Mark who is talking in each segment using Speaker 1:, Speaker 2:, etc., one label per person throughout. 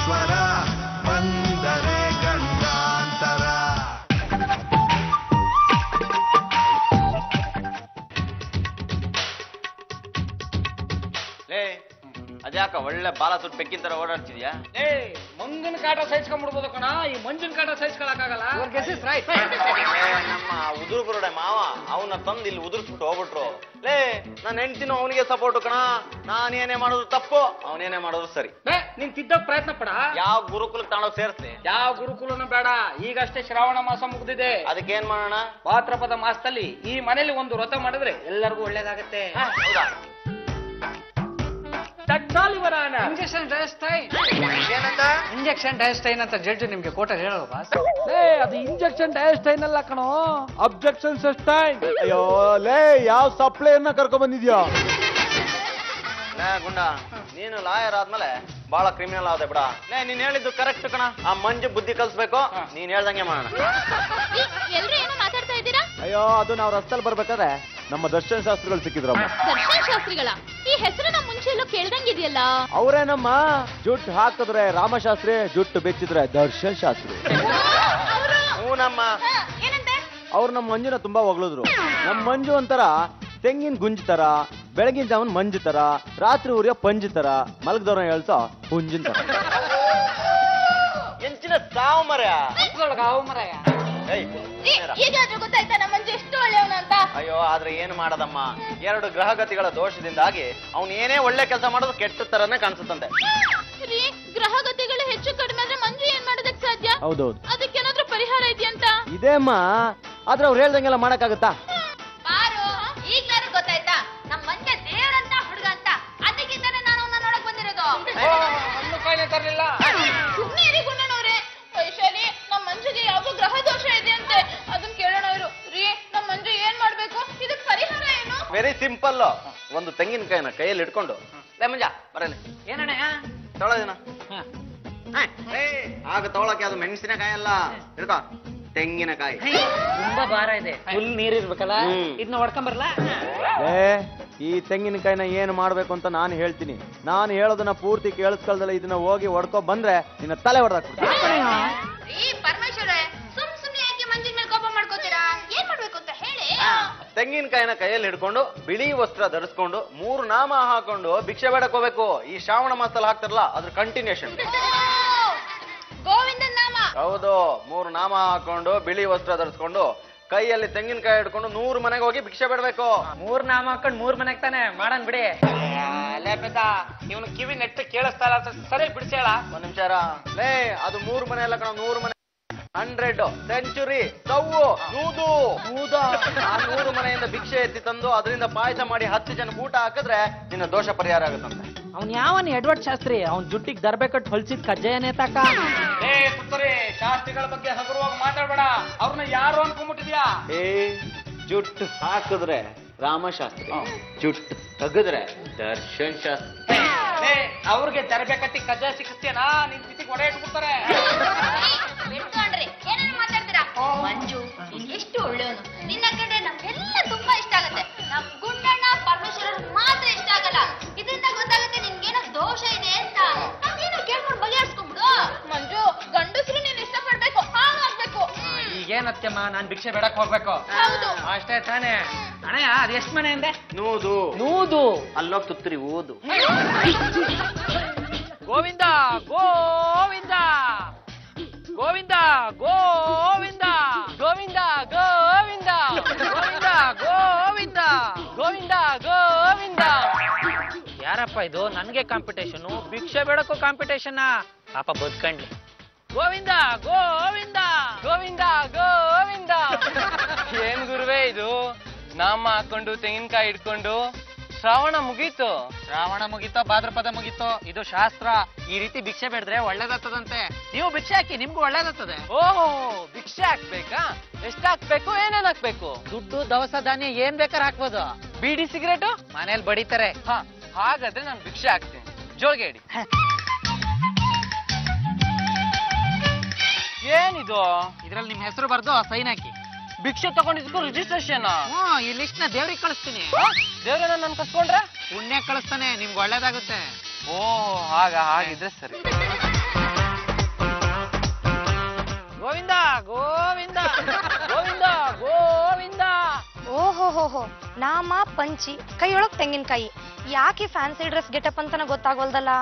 Speaker 1: ಈಶ್ವರ ಬಂದರೆ ಗಂಡಾಂತರ
Speaker 2: ಲೇ ಅದ್ಯಾಕ ಒಳ್ಳೆ ಬಾಲ ಸುಟ್ಟು ಬೆಕ್ಕಿನ ತರ ಓಡಾಡ್ತಿದ್ಯಾ
Speaker 3: ಏ ಮಂಗನ ಕಾಟ ಸಹಿಸ್ಕೊಂಡ್ಬಿಡ್ಬೋದು ಕಣ ಈ ಮಂಜಿನ ಕಾಟ ಸಹಿಸ್ಕೊಳಕ್ಕಾಗಲ್ಲ
Speaker 2: ಏ, ನಮ್ಮ ಉದುರು ಬರೋಡೆ ಮಾವ ಅವನ ತಂದು ಇಲ್ಲಿ ಉದುರ್ಸ್ಬಿಟ್ಟು ಹೋಗ್ಬಿಟ್ರು ಲೇ ನನ್ನ ಹೆಂಡ್ತಿನೂ ಅವನಿಗೆ ಸಪೋರ್ಟ್ ಕಣ ನಾನೇನೇ ಮಾಡೋದು ತಪ್ಪು ಅವನೇನೇ ಮಾಡೋದು ಸರಿ
Speaker 3: ಬೇ ನೀನ್ ತಿದ್ದೋಕ್ ಪ್ರಯತ್ನ ಪಡ
Speaker 2: ಯಾವ ಗುರುಕುಲಕ್ಕೆ ತಾಣೋ ಸೇರ್ಸಿ
Speaker 3: ಯಾವ ಗುರುಕುಲನು ಬೇಡ ಈಗಷ್ಟೇ ಶ್ರಾವಣ ಮಾಸ ಮುಗ್ದಿದೆ
Speaker 2: ಅದಕ್ಕೇನ್ ಮಾಡೋಣ
Speaker 3: ಭಾದ್ರಪದ ಮಾಸದಲ್ಲಿ ಈ ಮನೇಲಿ ಒಂದು ವ್ರತ ಮಾಡಿದ್ರೆ ಎಲ್ಲರಿಗೂ ಒಳ್ಳೇದಾಗತ್ತೆ
Speaker 2: ಹೌದಾ
Speaker 3: ತಟ್ಟಾಲಿವರಾನ
Speaker 4: ಇಂಜೆಕ್ಷನ್ ಡಯಸ್ಟೈನ್
Speaker 2: ಏನಂತ
Speaker 4: ಇಂಜೆಕ್ಷನ್ ಡಯಸ್ಟೈನ್ ಅಂತ ಜಡ್ಜ್ ನಿಮ್ಗೆ ಕೋಟ ಹೇಳೋ ಬಾಸ್
Speaker 3: ಏ ಅದು ಇಂಜೆಕ್ಷನ್ ಡಯಸ್ಟೈನ್ ಅಲ್ಲ ಕಣೋ ಅಬ್ಜೆಕ್ಷನ್ ಸಸ್ಟೈನ್
Speaker 5: ಅಯ್ಯೋ ಲೇ ಯಾವ ಸಪ್ಲೈಯನ್ನ ಕರ್ಕೊಂಡ್ ಬಂದಿದ್ಯಾ
Speaker 2: ಲೇ ಗುಂಡ ನೀನು ಲಾಯರ್ ಆದ್ಮೇಲೆ ಬಹಳ ಕ್ರಿಮಿನಲ್ ಆದೆ ಬಿಡ ಲೇ ನೀನ್ ಹೇಳಿದ್ದು ಕರೆಕ್ಟ್ ಕಣ ಆ ಮಂಜು ಬುದ್ಧಿ ಕಲ್ಸ್ಬೇಕು ನೀನ್ ಹೇಳ್ದಂಗೆ ಮಾಡೋಣ
Speaker 6: ಎಲ್ರು ಏನೋ ಮಾತಾಡ್ತಾ ಇದ್ದೀರಾ
Speaker 5: ಅಯ್ಯೋ ಅದು ನಾವು ರಸ್ತೆಯಲ್ಲಿ ಬರ್ಬೇಕಾದ್ರೆ ನಮ್ಮ ದರ್ಶನ್ ಶಾಸ್ತ್ರಿಗಳು ಸಿಕ್ಕಿದ್ರಮ್ಮ
Speaker 6: ದರ್ಶನ್ ಶಾಸ್ತ್ರಿಗಳ ಈ ಹೆಸರನ್ನ ಮುಂಚೆ ಎಲ್ಲೋ ಕೇಳ್ದಂಗಿದೆಯಲ್ಲ
Speaker 5: ಅವರೇನಮ್ಮ ಜುಟ್ಟು ಹಾಕಿದ್ರೆ ರಾಮಶಾಸ್ತ್ರಿ ಜುಟ್ಟು ಬೆಚ್ಚಿದ್ರೆ ದರ್ಶನ್ ಶಾಸ್ತ್ರಿ
Speaker 2: ಹೂನಮ್ಮ
Speaker 6: ಏನಂತೆ
Speaker 5: ಅವ್ರು ನಮ್ಮ ಮಂಜುನ ತುಂಬಾ ಹೊಗಳಿದ್ರು ನಮ್ಮ ಮಂಜು ಒಂಥರ ತೆಂಗಿನ ಗುಂಜ್ ತರ ಬೆಳಗಿನ ಜಾವನ್ ಮಂಜು ತರ ರಾತ್ರಿ ಉರಿಯೋ ಪಂಜು ತರ ಮಲಗದವ್ರನ್ನ ಹೇಳ್ಸೋ ಹುಂಜಿನ ತರ
Speaker 2: ಎಂಚಿನ ಸಾವು ಮರ ಏಯ್
Speaker 6: ಈಗಾದ್ರೂ ಗೊತ್ತಾಯ್ತಾ ನಮ್ಮ ಮಂಜು ಎಷ್ಟು ಒಳ್ಳೆಯವನು ಅಂತ
Speaker 2: ಅಯ್ಯೋ ಆದ್ರೆ ಏನು ಮಾಡದಮ್ಮ ಎರಡು ಗ್ರಹಗತಿಗಳ ದೋಷದಿಂದಾಗಿ ಅವನು ಏನೇ ಒಳ್ಳೆ ಕೆಲಸ ಮಾಡೋದು ಕೆಟ್ಟ ತರನೇ ಕಾಣಿಸುತ್ತಂತೆ
Speaker 6: ರೀ ಗ್ರಹಗತಿಗಳು ಹೆಚ್ಚು ಕಡಿಮೆ ಆದ್ರೆ ಮಂಜು ಏನ್ ಮಾಡೋದಕ್ ಸಾಧ್ಯ
Speaker 5: ಹೌದೌದು
Speaker 6: ಅದಕ್ಕೇನಾದ್ರೂ ಪರಿಹಾರ ಇದೆಯಂತ
Speaker 5: ಇದೇಮ್ಮ ಆದ್ರೆ ಅವ್ರು ಹೇಳ್ದಂಗೆಲ್ಲ ಮಾಡಕ್ಕಾಗತ್ತಾ
Speaker 6: ಬಾರು ಈಗ್ಲಾರು ಗೊತ್ತಾಯ್ತಾ ನಮ್ ಮಂಜ ದೇವ್ರಂತ ಹುಡುಗ ಅಂತ ಅದಕ್ಕಿಂತಾನೆ ನಾನು ಅವನ್ನ ನೋಡಕ್ ಬಂದಿರೋದು
Speaker 3: ಹಣ್ಣು ಕಾಯಿಲೆ ತರ್ಲಿಲ್ಲ
Speaker 6: ಸುಮ್ನೆ ಇರಿ ಗುಂಡನವ್ರೆ ವೈಶಾಲಿ ನಮ್ ಮಂಜುಗೆ ಯಾವ್ದೋ ಗ್ರಹ ದೋಷ ಇದೆ ಅಂತೆ ಅದನ್ನ ಕೇಳೋಣ ಇರು ರೀ ನಮ್ ಮಂಜು ಏನ್ ಮಾಡ್ಬೇಕು ಇದಕ್ ಪರಿಹಾರ ಏನು
Speaker 2: ವೆರಿ ಸಿಂಪಲ್ ಒಂದು ತೆಂಗಿನಕಾಯಿನ ಕೈಯಲ್ಲಿ ಇಟ್ಕೊಂಡು ಲೇ ಮಂಜ ಬರಲಿ
Speaker 4: ಏನಣ್ಣ
Speaker 2: ತೊಳದಿನ ಆಗ ತೊಗೊಳಕ್ಕೆ ಅದು ಮೆಣಸಿನಕಾಯಿ ಅಲ್ಲ ಹಿಡ್ಕೋ ತೆಂಗಿನಕಾಯಿ
Speaker 4: ತುಂಬಾ ಭಾರ ಇದೆ ಫುಲ್ ನೀರಿರ್ಬೇಕಲ್ಲ
Speaker 2: ಹ್ಮ್.
Speaker 4: ಇದನ್ನ ಹೊಡ್ಕೊಂಬರ್ಲಾ
Speaker 5: ಏ ಈ ತೆಂಗಿನಕಾಯಿನ ಏನು ಮಾಡ್ಬೇಕು ಅಂತ ನಾನು ಹೇಳ್ತೀನಿ ನಾನು ಹೇಳೋದನ್ನ ಪೂರ್ತಿ ಕೇಳಿಸ್ಕೊಳ್ದಲ್ಲ ಇದನ್ನ ಹೋಗಿ ಹೊಡ್ಕೊ ಬಂದ್ರೆ ನಿನ್ನ ತಲೆ ಹೊಡೆದಾಕ್ಬಿಡ್ತೀನಿ
Speaker 6: ರೀ ಪರಮೇಶ್ವರ ಸುಮ್ ಸುಮ್ನೆ ಯಾಕೆ ಮಂಜಿನ ಮೇಲೆ ಕೋಪ ಮಾಡ್ಕೋತೀರಾ ಏನ್ ಮಾಡ್ಬೇಕು ಅಂತ ಹೇಳಿ
Speaker 2: ತೆಂಗಿನಕಾಯಿನ ಕೈಯಲ್ಲಿ ಹಿಡ್ಕೊಂಡು ಬಿಳಿ ವಸ್ತ್ರ ಧರಿಸ್ಕೊಂಡು ಮೂರು ನಾಮ ಹಾಕೊಂಡು ಭಿಕ್ಷೆ ಬೇಡಕ್ ಹೋಗ್ಬೇಕು ಈ ಶ್ರಾವಣ ಮಾಸದಲ್ಲಿ ಹಾಕ್ತಾರಲ್ಲ ಅದ್ರ ಕಂಟಿನ್ಯೂಷನ್
Speaker 6: ಗೋವಿಂದನ್ ನಾಮ
Speaker 2: ಹೌದು ಮೂರು ನಾಮ ಹಾಕೊಂಡು ಬಿಳಿ ವಸ್ತ್ರ ಧರಿಸ್ಕೊಂಡು ಕೈಯಲ್ಲಿ ತೆಂಗಿನಕಾಯಿ ಹಿಡ್ಕೊಂಡು ನೂರು ಮನೆಗೆ ಹೋಗಿ ಭಿಕ್ಷೆ ಬೇಡಬೇಕು
Speaker 4: ಮೂರ್ ನಾಮ ಹಾಕೊಂಡ್ ಮೂರ್ ಮನೆಗ್ ತಾನೆ ಮಾಡನ್ ಬಿಡಿ
Speaker 3: ಅಲ್ಲೇ ಬೇಕ ಇವನು ಕಿವಿ ನೆಟ್ಟು ಕೇಳಿಸ್ತಾ ಇಲ್ಲ ಅಂತ ಸರಿ ಬಿಡಿಸೇಳ
Speaker 2: ಒಂದ್ ನಿಮಿಷ ಲೇ ಅದು ಮೂರು ಮನೆ ಅಲ್ಲ ಕಣ ನೂರು ಮನೆ ಹಂಡ್ರೆಡ್ ಸೆಂಚುರಿ ಸವ್ವು ನೂದು ನೂದ ಆ ನೂರು ಮನೆಯಿಂದ ಭಿಕ್ಷೆ ಎತ್ತಿ ತಂದು ಅದರಿಂದ ಪಾಯಸ ಮಾಡಿ ಹತ್ತು ಜನ ಊಟ ಹಾಕಿದ್ರೆ ನಿನ್ನ ದೋಷ ಪರಿಹಾರ ಆಗುತ್ತಂತೆ
Speaker 4: ಅವ್ನ್ ಯಾವನ್ ಎಡ್ವರ್ಡ್ ಶಾಸ್ತ್ರಿ ಅವ್ನ್ ಜುಟ್ಟಿಗ್ ದರ್ಬೇಕಟ್ ಹೊಲ್ಸಿದ್ ಕಜ್ಜಾಯನೇ ತಾಕ
Speaker 3: ಏ ಪುತ್ತರಿ ಶಾಸ್ತ್ರಿಗಳ ಬಗ್ಗೆ ಹಗುರವಾಗಿ ಮಾತಾಡ್ಬೇಡ ಅವ್ರನ್ನ ಯಾರು ಅನ್ಕೊಂಡ್ಬಿಟ್ಟಿದ್ಯಾ
Speaker 2: ಏ ಜುಟ್ಟು ಹಾಕಿದ್ರೆ ರಾಮಶಾಸ್ತ್ರಿ ಜುಟ್ಟು ತೆಗೆದ್ರೆ ದರ್ಶನ್ ಶಾಸ್ತ್ರಿ
Speaker 3: ಏ ಅವ್ರಿಗೆ ತರಬೇಕಟ್ಟಿ ಕಜ್ಜಾಯ ಸಿಕ್ಕಿಸ್ತೇನಾ ನಿನ್ ಸ್ಥಿತಿಗೆ ಒಡೆ ಇಟ್ಬಿಡ್ತಾರೆ
Speaker 6: ಬಿಟ್ಕೊಂಡ್ರಿ ಏನೇನು ಮಾತಾಡ್ತೀರಾ ಮಂಜು ನೀನ್ ಎಷ್ಟು ಒಳ್ಳೆಯವನು ನಿನ್ನ ಕಂಡ್ರೆ ನಮ್ಗೆಲ್ಲ ತುಂಬಾ ಇಷ್ಟ ಆಗುತ್ತೆ ನಮ್ ಗುಂಡಣ್ಣ ಪರಮೇಶ್ವರ ಮಾತ್ರ ಇಷ್ಟ ಆಗಲ್ಲ ಇದರಿಂದ ಗೊತ್ತಾಗುತ್ತೆ ನಿನ್ಗೇನೋ ದೋಷ ಇದೆ ಅಂತ ಅದೇನೋ ಕೇಳ್ಕೊಂಡು ಬಗೆಹರಿಸ್ಕೊಂಡ್ಬಿಡು ಮಂಜು ಗಂಡಸ್ರು ನೀನ್ ಇಷ್ಟಪಡ್ಬೇಕು ಹಾಗಾಗ್ಬೇಕು
Speaker 4: ಈಗೇನತ್ಯಮ್ಮ ನಾನ್ ಭಿಕ್ಷೆ ಬೇಡಕ್ ಹೋಗ್ಬೇಕು
Speaker 6: ಹೌದು
Speaker 4: ಅಷ್ಟೇ ತಾನೇ ಅಣ್ಣಯ್ಯ ಅದ್ ಎಷ್ಟ್ ಮನೆ ಅಂದೆ
Speaker 2: ನೂದು
Speaker 4: ನೂದು
Speaker 2: ಅಲ್ಲೋಗ್ ತುತ್ತರಿ ಊದು
Speaker 3: ಗೋವಿಂದ ಗೋವಿಂದ ಗೋವಿಂದ ಗೋವಿಂದ ಗೋವಿಂದ ಗೋವಿಂದ ಗೋವಿಂದ ಗೋವಿಂದ ಗೋವಿಂದ ಗೋವಿಂದ ಯಾರಪ್ಪ ಇದು ನನ್ಗೆ ಕಾಂಪಿಟೇಷನ್ ಭಿಕ್ಷೆ ಬೇಡಕ್ಕೂ ಕಾಂಪಿಟೇಷನ್ ಪಾಪ ಬದುಕಂಡ್ಲಿ ಗೋವಿಂದ ಗೋವಿಂದ ಗೋವಿಂದ ಗೋವಿಂದ ಏನ್ ಗುರುವೇ ಇದು ನಾಮ ಹಾಕೊಂಡು ತೆಂಗಿನಕಾಯಿ ಇಟ್ಕೊಂಡು ಶ್ರಾವಣ ಮುಗೀತು
Speaker 4: ಶ್ರಾವಣ ಮುಗೀತೋ ಭಾದ್ರಪದ ಮುಗೀತೋ ಇದು ಶಾಸ್ತ್ರ ಈ ರೀತಿ ಭಿಕ್ಷೆ ಬೇಡಿದ್ರೆ ಒಳ್ಳೇದಾಗ್ತದಂತೆ ನೀವು ಭಿಕ್ಷೆ ಹಾಕಿ ನಿಮ್ಗೂ ಒಳ್ಳೇದಾಗ್ತದೆ
Speaker 3: ಓಹೋ ಭಿಕ್ಷೆ ಹಾಕ್ಬೇಕಾ ಎಷ್ಟ್ ಹಾಕ್ಬೇಕು ಏನೇನ್ ಹಾಕ್ಬೇಕು
Speaker 4: ದುಡ್ಡು ದವಸ ಧಾನ್ಯ ಏನ್ ಬೇಕಾದ್ರೆ ಹಾಕ್ಬೋದು
Speaker 3: ಬೀಡಿ ಸಿಗರೇಟು
Speaker 4: ಮನೇಲಿ ಬಡಿತಾರೆ
Speaker 3: ಹಾ ಹಾಗಾದ್ರೆ ನಾನು ಭಿಕ್ಷೆ ಹಾಕ್ತೀನಿ ಜೋಲ್ಗೆ ಇಡಿ ಏನಿದು
Speaker 4: ಇದ್ರಲ್ಲಿ ನಿಮ್ ಹೆಸರು ಬರ್ದು ಸೈನ್ ಹಾಕಿ
Speaker 3: ಭಿಕ್ಷೆ ತಗೊಂಡಿದ್ದಕ್ಕೂ ರಿಜಿಸ್ಟ್ರೇಷನ್
Speaker 4: ಹ್ಮ್ ಈ ಲಿಸ್ಟ್ ನ ದೇವ್ರಿಗೆ ಕಳಿಸ್ತೀನಿ
Speaker 3: ದೇವ್ರನ್ನ ನನ್ ಕಸ್ಕೊಂಡ್ರೆ
Speaker 4: ಪುಣ್ಯ ಕಳಿಸ್ತಾನೆ ನಿಮ್ಗೆ ಒಳ್ಳೇದಾಗುತ್ತೆ
Speaker 3: ಓ ಹಾಗ ಹಾಗಿದ್ರೆ ಸರಿ
Speaker 4: ಗೋವಿಂದ ಗೋವಿಂದ ಗೋವಿಂದ ಗೋವಿಂದ
Speaker 7: ಓಹೋ ನಾಮ ಪಂಚಿ ಕೈಯೊಳಗ್ ತೆಂಗಿನಕಾಯಿ ಯಾಕೆ ಫ್ಯಾನ್ಸಿ ಡ್ರೆಸ್ ಗೆಟಪ್ ಅಂತಾನೆ ಗೊತ್ತಾಗೋಲ್ದಲ್ಲ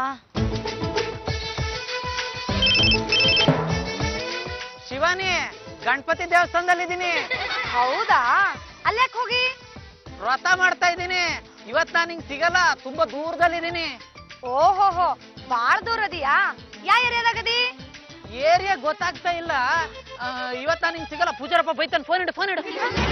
Speaker 4: ಶಿವಾನಿ ಗಣಪತಿ ದೇವಸ್ಥಾನದಲ್ಲಿದ್ದೀನಿ
Speaker 7: ಹೌದಾ ಅಲ್ಯಾಕ್ ಹೋಗಿ
Speaker 4: ವ್ರತ ಮಾಡ್ತಾ ಇದ್ದೀನಿ ಇವತ್ ನಾನು ಹಿಂಗ್ ಸಿಗಲ್ಲ ತುಂಬಾ ದೂರದಲ್ಲಿದ್ದೀನಿ
Speaker 7: ಓಹೋಹೋ ಬಾಳ್ ದೂರ ಅದಿಯಾ ಯಾ ಏರಿಯಾದಾಗದಿ
Speaker 4: ಏರಿಯಾ ಗೊತ್ತಾಗ್ತಾ ಇಲ್ಲ ಆ, ಇವತ್ ನಾನು ಹಿಂಗ್ ಸಿಗಲ್ಲ ಪೂಜಾರಪ್ಪ ಬೈತಾನೆ ಫೋನ್ ಇಡು ಫೋನ್ ಇಡು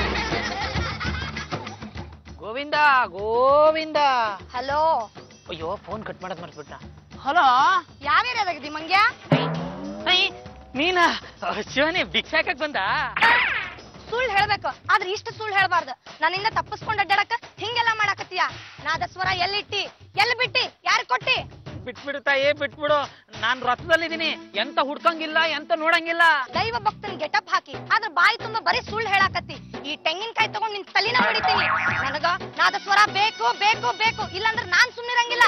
Speaker 4: ಗೋವಿಂದ ಗೋವಿಂದ
Speaker 7: ಹಲೋ
Speaker 4: ಅಯ್ಯೋ ಫೋನ್ ಕಟ್ ಮಾಡೋದ್ ಮರ್ತ್ಬಿಟ್ಟ ಹಲೋ
Speaker 7: ಯಾವ ಏರಿಯಾದಾಗದಿ ಮಂಗ್ಯ
Speaker 4: ನೀನಾ ಶಿವನಿ ಭಿಕ್ಷಾಕಕ್ ಬಂದ
Speaker 7: ಸುಳ್ಳು ಹೇಳ್ಬೇಕು ಆದ್ರೆ ಇಷ್ಟು ಸುಳ್ಳು ಹೇಳ್ಬಾರ್ದು ನನ್ನಿಂದ ತಪ್ಪಿಸ್ಕೊಂಡ್ ಅಡ್ಡಾಡಕ ಹಿಂಗೆಲ್ಲ ಮಾಡಾಕತ್ತೀಯ ನಾದಸ್ವರ ಎಲ್ಲಿಟ್ಟಿ ಎಲ್ಲಿ ಬಿಟ್ಟಿ ಯಾರು ಕೊಟ್ಟಿ
Speaker 4: ಬಿಟ್ಬಿಡು ತಾಯಿ ಬಿಟ್ಬಿಡು ನಾನ್ ರಥದಲ್ಲಿದ್ದೀನಿ ಎಂತ ಹುಡ್ಕಂಗಿಲ್ಲ ಎಂತ ನೋಡಂಗಿಲ್ಲ
Speaker 7: ದೈವ ಭಕ್ತನ್ ಗೆಟಪ್ ಹಾಕಿ ಆದ್ರ ಬಾಯಿ ತುಂಬಾ ಬರೀ ಸುಳ್ಳು ಹೇಳಾಕತ್ತಿ ಈ ತೆಂಗಿನಕಾಯಿ ತಗೊಂಡ್ ನಿನ್ ತಲಿನ ಹೊಡಿತೀನಿ ನನಗ ನಾದಸ್ವರ ಬೇಕು ಬೇಕು ಬೇಕು ಇಲ್ಲಾಂದ್ರ ನಾನ್ ಸುಮ್ನಿರಂಗಿಲ್ಲ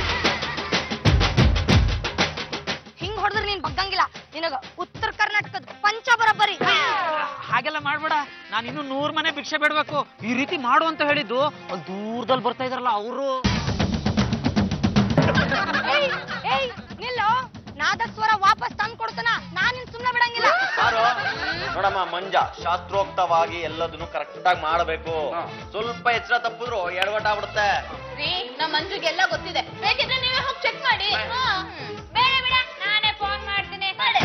Speaker 7: ಹಿಂಗ್ ಹೊಡೆದ್ರೆ ನೀನ್ ಬಗ್ಗಂಗಿಲ್ಲ ನಿನಗ ಉತ್ತರ ಕರ್ನಾಟಕದ ಪಂಚ ಬರಬ್ಬರಿ
Speaker 4: ಹಾಗೆಲ್ಲ ಮಾಡ್ಬೇಡ ನಾನು ಇನ್ನು ನೂರ್ ಮನೆ ಭಿಕ್ಷೆ ಬಿಡ್ಬೇಕು ಈ ರೀತಿ ಮಾಡು ಅಂತ ಹೇಳಿದ್ದು ಅಲ್ಲಿ ದೂರದಲ್ಲಿ ಬರ್ತಾ ಇದಾರಲ್ಲ ಅವರು
Speaker 7: ಏಯ್ ಏಯ್ ನಿಲ್ಲೋ ನಾದಸ್ವರ ವಾಪಸ್ ತಂದ್ ಕೊಡ್ತಾನ ನಾನ್ ನಿನ್ ಸುಮ್ನೆ ಬಿಡಂಗಿಲ್ಲ
Speaker 2: ಯಾರು ನೋಡಮ್ಮ ಮಂಜ ಶಾಸ್ತ್ರೋಕ್ತವಾಗಿ ಎಲ್ಲದನ್ನು ಕರೆಕ್ಟ್ ಆಗಿ ಮಾಡಬೇಕು ಸ್ವಲ್ಪ ಎಚ್ಚರ ತಪ್ಪಿದ್ರು ಎಡವಟ್ಟಾಗ್ಬಿಡುತ್ತೆ
Speaker 6: ರೀ ನಮ್ಮ ಮಂಜುಗೆಲ್ಲ ಗೊತ್ತಿದೆ ಬೇಕಿದ್ರೆ ನೀವೇ ಹೋಗಿ ಚೆಕ್ ಮಾಡಿ ಹಾ. ಬೇಡ ಬೇಡ ನಾನೇ ಫೋನ್ ಮಾಡ್ತೀನಿ ಮಾಡಿ.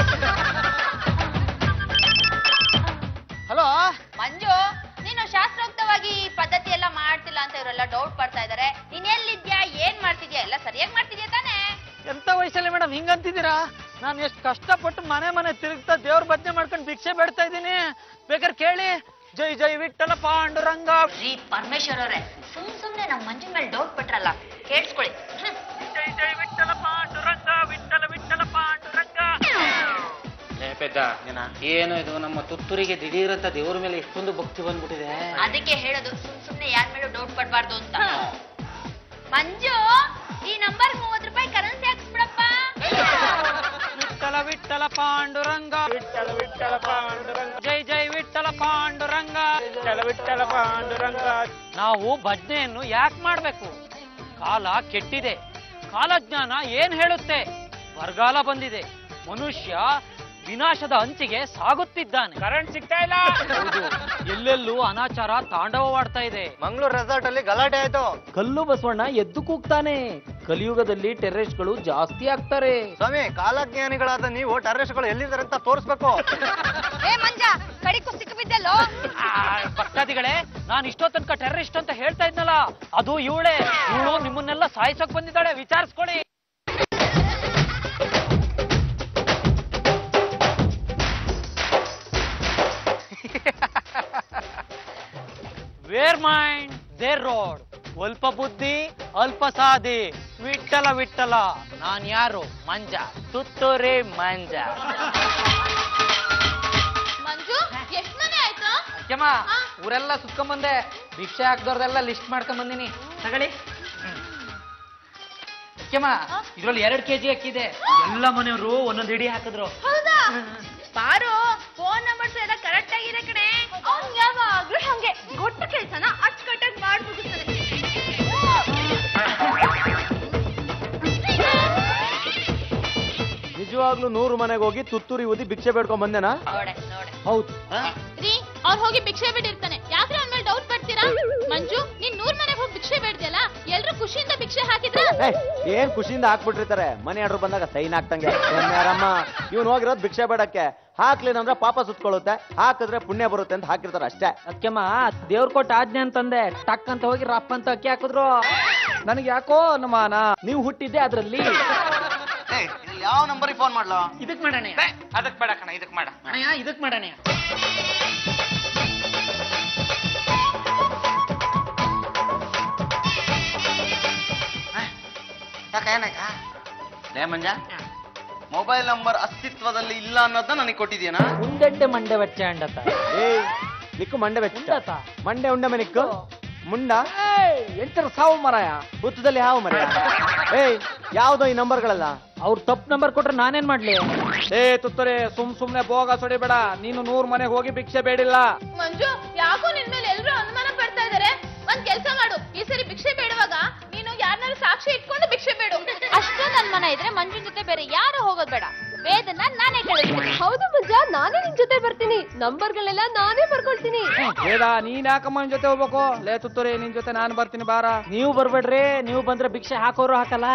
Speaker 4: ಹಲೋ
Speaker 6: ಮಂಜು ನೀನು ಶಾಸ್ತ್ರೋಕ್ತವಾಗಿ ಈ ಪದ್ಧತಿ ಎಲ್ಲ ಮಾಡ್ತಿಲ್ಲ ಅಂತ ಇವರೆಲ್ಲ ಡೌಟ್ ಪಡ್ತಾ ಇದಾರೆ ನೀನ್ ಎಲ್ಲಿದ್ಯಾ ಏನ್ ಮಾಡ್ತಿದ್ಯಾ ಎಲ್ಲ ಸರಿಯಾಗಿ ಮಾಡ್ತಿದ್ಯಾ ತಾನೇ
Speaker 4: ಎಂತ ವಯಸ್ಸಲ್ಲಿ ಮೇಡಮ್ ಹಿಂಗಂತಿದ್ದೀರಾ ನಾನು ಎಷ್ಟು ಕಷ್ಟಪಟ್ಟು ಮನೆ ಮನೆ ತಿರುಗ್ತಾ ದೇವ್ರ ಭಜನೆ ಮಾಡ್ಕೊಂಡು ಭಿಕ್ಷೆ ಬೇಡ್ತಾ ಇದ್ದೀನಿ ಬೇಕಾದ್ರೆ ಕೇಳಿ ಜೈ ಜೈ ವಿಠಲ ಪಾಂಡುರಂಗ
Speaker 6: ರೀ ಪರಮೇಶ್ವರ್ ಅವರೇ ಸುಮ್ ಸುಮ್ನೆ ನಮ್ ಮಂಜು ಮೇಲೆ ಡೌಟ್ ಪಟ್ರಲ್ಲ ಕೇಳಿಸ್ಕೊಳ್ಳಿ ಹ್ಮ್.
Speaker 4: ಜೈ ಜೈ ವಿಠಲ ಪಾಂಡುರಂಗ ವಿಠಲ ವಿಠಲ ಪಾಂಡುರಂಗ ಪೆದ್ದ ಏನು ಇದು ನಮ್ಮ ತುತ್ತೂರಿಗೆ ದಿಢೀರಂತ ದೇವ್ರ ಮೇಲೆ ಎಷ್ಟೊಂದು ಭಕ್ತಿ ಬಂದ್ಬಿಟ್ಟಿದೆ
Speaker 6: ಅದಕ್ಕೆ ಹೇಳೋದು ಸುಮ್ ಸುಮ್ನೆ ಯಾರ ಮೇಲೂ ಡೌಟ್ ಪಡ್ಬಾರ್ದು ಅಂತ ಮಂಜು ಈ ನಂಬರ್ ಮೂವತ್ ರೂಪಾಯಿ ಕರೆನ್ಸಿ ಹಾಕ್ಸ್ಬಿಡಪ್ಪ
Speaker 4: ವಿಠಲ ವಿಠಲ ಪಾಂಡುರಂಗ ವಿಠಲ ವಿಠಲ ಪಾಂಡುರಂಗ ಜೈ ಜೈ ವಿಠಲ ಪಾಂಡುರಂಗ ವಿಠಲ ವಿಠಲ ಪಾಂಡುರಂಗ ನಾವು ಭಜನೆಯನ್ನು ಯಾಕೆ ಮಾಡ್ಬೇಕು ಕಾಲ ಕೆಟ್ಟಿದೆ ಕಾಲಜ್ಞಾನ ಏನ್ ಹೇಳುತ್ತೆ ಬರಗಾಲ ಬಂದಿದೆ ಮನುಷ್ಯ ವಿನಾಶದ ಅಂಚಿಗೆ ಸಾಗುತ್ತಿದ್ದಾನೆ ಕರೆಂಟ್ ಸಿಗ್ತಾ ಇಲ್ಲ ಹೌದು ಎಲ್ಲೆಲ್ಲೂ ಅನಾಚಾರ ತಾಂಡವವಾಡ್ತಾ ಇದೆ
Speaker 2: ಮಂಗಳೂರು ರೆಸಾರ್ಟ್ ಅಲ್ಲಿ ಗಲಾಟೆ ಆಯ್ತು
Speaker 8: ಕಲ್ಲು ಬಸವಣ್ಣ ಎದ್ದು ಕೂಗ್ತಾನೆ ಕಲಿಯುಗದಲ್ಲಿ ಟೆರ್ರರಿಸ್ಟ್ಗಳು ಜಾಸ್ತಿ ಆಗ್ತಾರೆ
Speaker 2: ಸ್ವಾಮಿ ಕಾಲಜ್ಞಾನಿಗಳಾದ ನೀವು ಟೆರರಿಸ್ಟ್ಗಳು ಎಲ್ಲಿದ್ದಾರೆ ಅಂತ ತೋರಿಸ್ಬೇಕು
Speaker 7: ಏ ಮಂಜ ಕಡಿಕು ಸಿಕ್ಕ ಬಿದ್ದೆಲ್ಲೋ
Speaker 4: ಆ, ಭಕ್ತಾದಿಗಳೇ ನಾನು ಇಷ್ಟೋ ತನಕ ಟೆರರಿಸ್ಟ್ ಅಂತ ಹೇಳ್ತಾ ಇದ್ನಲ್ಲ ಅದು ಇವಳೆ ಇವಳು ನಿಮ್ಮನ್ನೆಲ್ಲ ಸಾಯಿಸೋಕ್ ಬಂದಿದ್ದಾಳೆ ವಿಚಾರಿಸ್ಕೊಳ್ಳಿ ವೇರ್ ಮೈಂಡ್ ದೇರ್ ರೋಡ್ ಸ್ವಲ್ಪ ಬುದ್ಧಿ ಅಲ್ಪ ಸಾಧಿ ವಿಠಲ ವಿಠಲ ನಾನ್ ಯಾರು ಮಂಜ ತುತ್ತೂರಿ ಮಂಜ
Speaker 6: ಮಂಜು ಎಷ್ಟ್ ಮನೆ ಆಯ್ತು
Speaker 4: ಅಕ್ಕಮ್ಮ ಊರೆಲ್ಲ ಸುತ್ಕೊಂಡ್ ಬಂದೆ ಭಿಕ್ಷೆ ಹಾಕ್ದವ್ರದೆಲ್ಲ ಲಿಸ್ಟ್ ಮಾಡ್ಕೊಂಡ್ ಬಂದಿನಿ ತಗೊಳ್ಳಿ ಅಕ್ಕಮ್ಮ ಇದ್ರಲ್ಲಿ ಎರಡ್ ಕೆಜಿ ಅಕ್ಕಿದೆ ಎಲ್ಲ ಮನೆಯವರು ಒಂದೊಂದ್ ಹಿಡಿ ಹಾಕಿದ್ರು
Speaker 6: ಹೌದಾ ಬಾರು ಫೋನ್ ನಂಬರ್ಸ್ ಎಲ್ಲ ಕರೆಕ್ಟ್ ಆಗಿದೆ ಕಣೆ ಅವ್ನ್ ಯಾವಾಗ್ಲೂ ಹಂಗೆ ಗೊಟ್ಟ ಕೆಲ್ಸನ ಅಚ್ಚುಕಟ್ಟಾಗಿ ಮಾಡ್ಬಿಡ್ತಾನೆ
Speaker 5: ನಿಜವಾಗ್ಲೂ ನೂರು ಮನೆಗೆ ಹೋಗಿ ತುತ್ತೂರಿ ಊದಿ ಭಿಕ್ಷೆ ಬೇಡ್ಕೊಂಡ್ ಬಂದೇನಾ
Speaker 6: ನೋಡೆ ನೋಡೆ
Speaker 5: ಹೌದು
Speaker 6: ರೀ ಅವ್ರು ಹೋಗಿ ಭಿಕ್ಷೆ ಬಿಟ್ಟಿರ್ತಾನೆ ಯಾಕ್ರೆ ಅವ್ನ ಮೇಲೆ ಡೌಟ್ ಪಡ್ತೀರಾ ಮಂಜು ನೀನ್ ನೂರ್ ಮನೆಗೆ ಹೋಗಿ ಭಿಕ್ಷೆ ಬೇಡ್ತಿಯಲ್ಲ ಎಲ್ರು ಖುಷಿಯಿಂದ ಭಿಕ್ಷೆ ಹಾಕಿದ್ರ
Speaker 5: ಏ ಏನ್ ಖುಷಿಯಿಂದ ಹಾಕ್ಬಿಟ್ಟಿರ್ತಾರೆ ಮನೆ ಆರ್ಡರ್ ಬಂದಾಗ ಸೈನ್ ಹಾಕ್ತಂಗೆ ಯಾರಮ್ಮ ಇವ್ನು ಹೋಗಿರೋದು ಭಿಕ್ಷೆ ಬೇಡಕ್ಕೆ ಹಾಕ್ಲಿನಂದ್ರೆ ಪಾಪ ಸುತ್ಕೊಳ್ಳುತ್ತೆ ಹಾಕಿದ್ರೆ ಪುಣ್ಯ ಬರುತ್ತೆ ಅಂತ ಹಾಕಿರ್ತಾರೆ ಅಷ್ಟೇ
Speaker 8: ಅದಕ್ಕೆಮ್ಮ ದೇವ್ರ ಕೊಟ್ಟ ಆಜ್ಞೆ ಅಂತಂದೆ ಟಕ್ ಅಂತ ಹೋಗಿ ರಪ್ಪ ಅಂತ ಅಕ್ಕಿ ಹಾಕಿದ್ರು ನನಗೆ ಯಾಕೋ ಅನುಮಾನ ನೀವು ಹುಟ್ಟಿದ್ದೆ ಅದ್ರಲ್ಲಿ
Speaker 2: ಯಾವ ನಂಬರಿಗೆ ಫೋನ್ ಮಾಡ್ಲೋ
Speaker 4: ಇದಕ್ ಮಾಡೋಣ ಅದಕ್ ಬೇಡ ಕಣ ಇದಕ್ ಮಾಡ ಅಣ್ಣಯ್ಯ ಇದಕ್ ಮಾಡೋಣ
Speaker 2: ಲೇ ಮಂಜ ಮೊಬೈಲ್ ನಂಬರ್ ಅಸ್ತಿತ್ವದಲ್ಲಿ ಇಲ್ಲ ಅನ್ನೋದನ್ನ ನನಗೆ ಕೊಟ್ಟಿದ್ಯಾನಾ
Speaker 8: ಮುಂದೆಡ್ಡೆ ಮಂಡೆ ವೆಚ್ಚ ಅಂಡತ
Speaker 5: ಏಯ್ ನಿಕ್ಕು ಮಂಡೆ ಬೆಚ್ಚ
Speaker 8: ಉಂಡತ?
Speaker 5: ಮಂಡೆ ಉಂಡೆ ಮನಿಕ್ಕು ಮುಂಡ
Speaker 8: ಎಂಟರ ಸಾವು ಮರಾಯ
Speaker 5: ಹುತ್ತದಲ್ಲಿ ಹಾವು ಮರ ಏಯ್ ಯಾವ್ದೋ ಈ ನಂಬರ್ಗಳಲ್ಲ
Speaker 8: ಅವ್ರು ತಪ್ಪು ನಂಬರ್ ಕೊಟ್ರೆ ನಾನೇನ್ ಮಾಡ್ಲಿ ಏ ತುತ್ತರೆ ಸುಮ್ ಸುಮ್ನೆ ಬೋಗ ಸೊಡಿಬೇಡ ನೀನು ನೂರ್ ಮನೆಗೆ ಹೋಗಿ ಭಿಕ್ಷೆ ಬೇಡಿಲ್ಲ
Speaker 6: ಮಂಜು ಯಾಕೋ ನಿನ್ ಮೇಲೆ ಎಲ್ರು ಅನುಮಾನ ಪಡ್ತಾ ಇದಾರೆ ಒಂದ್ ಕೆಲ್ಸ ಮಾಡು ಈ ಸರಿ ಭಿಕ್ಷೆ ಬೇಡುವಾಗ ನೀನು ಯಾರನ್ನಾರು ಸಾಕ್ಷಿ ಇಟ್ಕೊಂಡು ಭಿಕ್ಷೆ ಬೇಡು ಅಷ್ಟೊಂದು ಅನುಮಾನ ಇದ್ರೆ ಮಂಜುನ್ ಜೊತೆ ಬೇರೆ ಯಾರು ಹೋಗೋದ್ ಬೇಡ ವೇದನ ನಾನೇ ಕಳಿಸ್ತೀನಿ ಹೌದು ಮಂಜ ನಾನೇ ನಿನ್ ಜೊತೆ ಬರ್ತೀನಿ ನಂಬರ್ಗಳೆಲ್ಲ ನಾನೇ ಬರ್ಕೊಳ್ತೀನಿ
Speaker 8: ಬೇಡ ನೀನ್ ಯಾಕಮ್ಮ ನಿನ್ ಜೊತೆ ಹೋಗ್ಬೇಕು ಲೇ ತುತ್ತರೆ ನಿನ್ ಜೊತೆ ನಾನು ಬರ್ತೀನಿ ಬಾರ
Speaker 9: ನೀವು ಬರ್ಬೇಡ್ರಿ ನೀವು ಬಂದ್ರೆ ಭಿಕ್ಷೆ ಹಾಕೋರು ಹಾಕಲ್ಲ